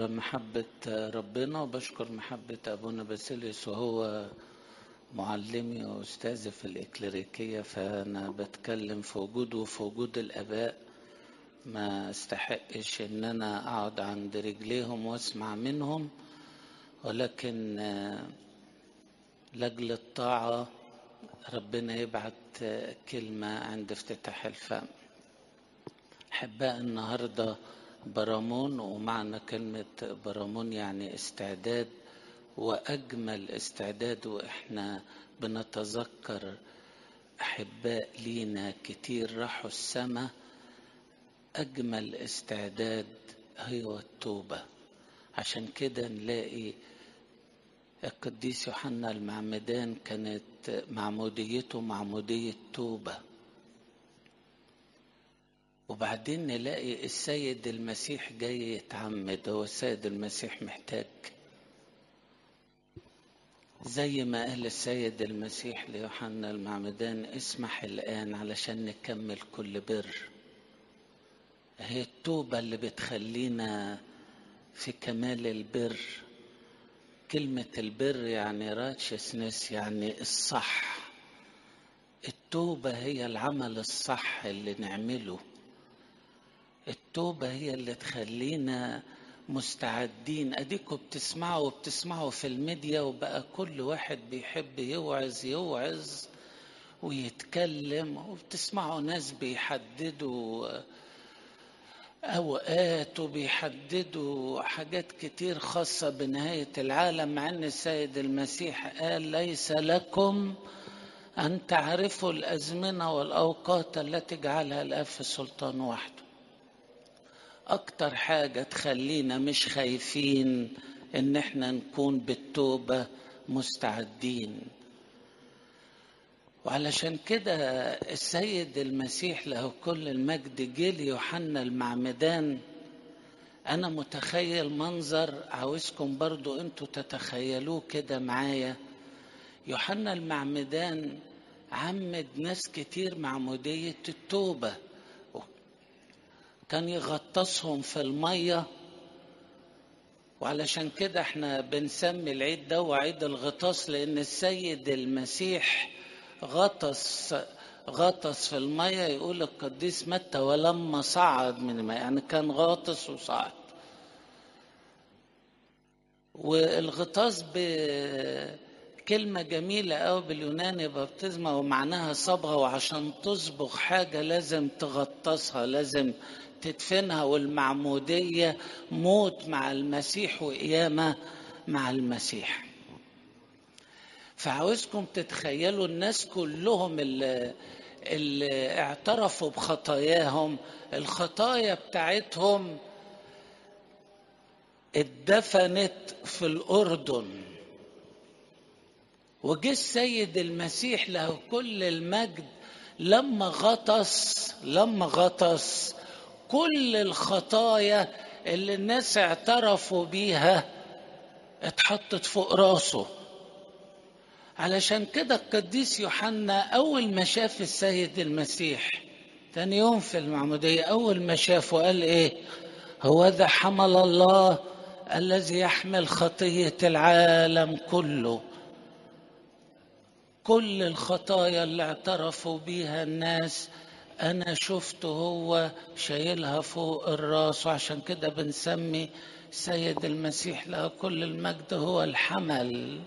محبة ربنا وبشكر محبة أبونا باسيليوس وهو معلمي وأستاذي في الإكليريكية فأنا بتكلم في وجوده وفي وجود الآباء ما استحقش إن أنا أقعد عند رجليهم وأسمع منهم ولكن لأجل الطاعة ربنا يبعت كلمة عند افتتاح الفم أحباء النهاردة برامون ومعنى كلمة برامون يعني استعداد وأجمل استعداد وإحنا بنتذكر أحباء لينا كتير راحوا السماء أجمل استعداد هو التوبة عشان كده نلاقي القديس يوحنا المعمدان كانت معموديته معمودية توبة وبعدين نلاقي السيد المسيح جاي يتعمد هو السيد المسيح محتاج زي ما قال السيد المسيح ليوحنا المعمدان اسمح الآن علشان نكمل كل بر هي التوبة اللي بتخلينا في كمال البر كلمة البر يعني راتشسنس يعني الصح التوبة هي العمل الصح اللي نعمله التوبة هي اللي تخلينا مستعدين اديكوا بتسمعوا وبتسمعوا في الميديا وبقى كل واحد بيحب يوعظ يوعظ ويتكلم وبتسمعوا ناس بيحددوا اوقات وبيحددوا حاجات كتير خاصة بنهاية العالم مع ان السيد المسيح قال ليس لكم ان تعرفوا الازمنة والاوقات التي جعلها الاب في السلطان وحده اكتر حاجة تخلينا مش خايفين ان احنا نكون بالتوبة مستعدين وعلشان كده السيد المسيح له كل المجد جه ليوحنا المعمدان انا متخيل منظر عاوزكم برضو انتوا تتخيلوه كده معايا يوحنا المعمدان عمد ناس كتير معمودية التوبة كان يغطسهم في المية وعلشان كده احنا بنسمي العيد ده وعيد الغطاس لان السيد المسيح غطس غطس في المية يقول القديس متى ولما صعد من الماء يعني كان غاطس وصعد والغطاس بكلمة جميلة أوي باليوناني بابتزمة ومعناها صبغة وعشان تصبغ حاجة لازم تغطسها لازم تدفنها والمعمودية موت مع المسيح وقيامة مع المسيح فعاوزكم تتخيلوا الناس كلهم اللي, اللي اعترفوا بخطاياهم الخطايا بتاعتهم اتدفنت في الأردن وجه السيد المسيح له كل المجد لما غطس لما غطس كل الخطايا اللي الناس اعترفوا بيها اتحطت فوق راسه علشان كده القديس يوحنا أول ما شاف السيد المسيح تاني يوم في المعمودية أول ما شافه قال إيه هو ذا حمل الله الذي يحمل خطية العالم كله كل الخطايا اللي اعترفوا بيها الناس أنا شفته هو شايلها فوق الراس وعشان كده بنسمي سيد المسيح له كل المجد هو الحمل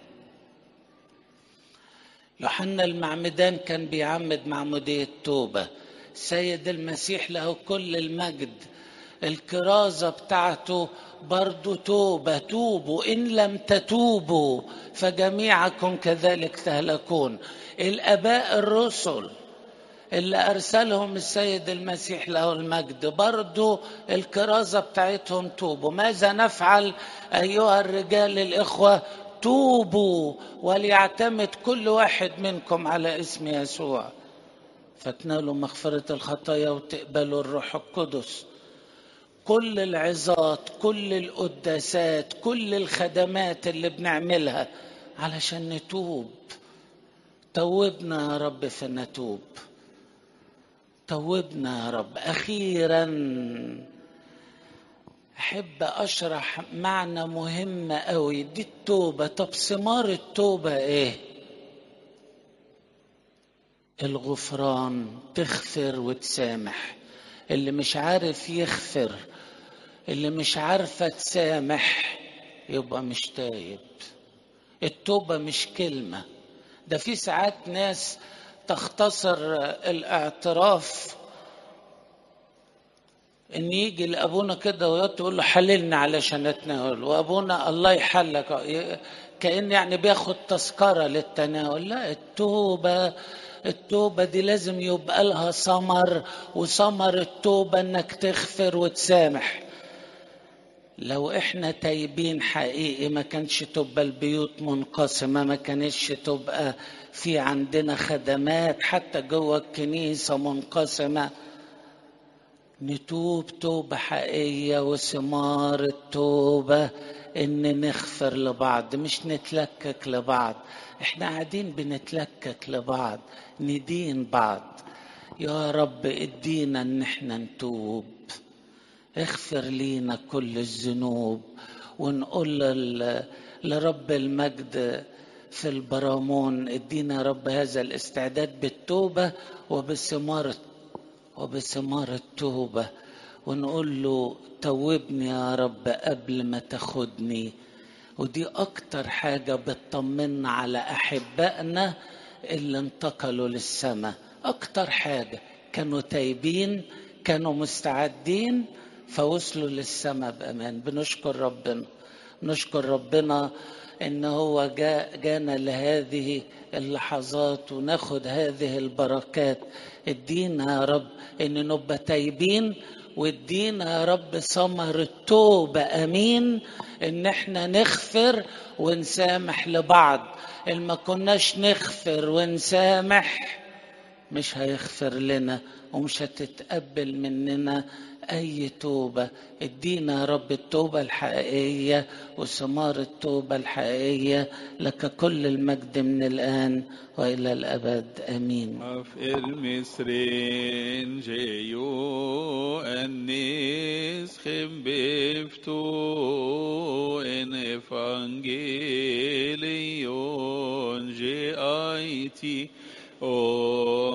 يوحنا المعمدان كان بيعمد معمودية توبة سيد المسيح له كل المجد الكرازة بتاعته برضو توبة توبوا إن لم تتوبوا فجميعكم كذلك تهلكون الآباء الرسل اللي أرسلهم السيد المسيح له المجد برضو الكرازة بتاعتهم توبوا ماذا نفعل أيها الرجال الإخوة توبوا وليعتمد كل واحد منكم على اسم يسوع فتنالوا مغفرة الخطايا وتقبلوا الروح القدس كل العظات كل القداسات كل الخدمات اللي بنعملها علشان نتوب توبنا يا رب فنتوب توبنا يا رب اخيرا احب اشرح معنى مهم قوي دي التوبه طب ثمار التوبه ايه الغفران تغفر وتسامح اللي مش عارف يغفر اللي مش عارفه تسامح يبقى مش تايب التوبه مش كلمه ده في ساعات ناس تختصر الاعتراف ان يجي لابونا كده ويقول له حللنا علشان اتناول وابونا الله يحلك كان يعني بياخد تذكره للتناول لا التوبه التوبه دي لازم يبقى لها ثمر وثمر التوبه انك تغفر وتسامح لو احنا تايبين حقيقي ما كانش تبقى البيوت منقسمه ما كانتش تبقى في عندنا خدمات حتى جوه الكنيسه منقسمه نتوب توبة حقيقية وثمار التوبة إن نغفر لبعض مش نتلكك لبعض إحنا قاعدين بنتلكك لبعض ندين بعض يا رب ادينا إن إحنا نتوب اغفر لينا كل الذنوب ونقول لرب المجد في البرامون ادينا يا رب هذا الاستعداد بالتوبة وبثمار وبثمار التوبة ونقول له توبني يا رب قبل ما تاخدني ودي أكتر حاجة بتطمنا على أحبائنا اللي انتقلوا للسماء أكتر حاجة كانوا تايبين كانوا مستعدين فوصلوا للسماء بأمان بنشكر ربنا نشكر ربنا ان هو جاء جانا لهذه اللحظات وناخد هذه البركات ادينا يا رب ان نبقى تايبين وادينا يا رب ثمر التوبة امين ان احنا نغفر ونسامح لبعض اللي ما كناش نغفر ونسامح مش هيغفر لنا ومش هتتقبل مننا أي توبة ادينا يا رب التوبة الحقيقية وثمار التوبة الحقيقية لك كل المجد من الآن وإلى الأبد آمين Af المصرين جيو الناس خم بفتو ان evangelion جي ايتي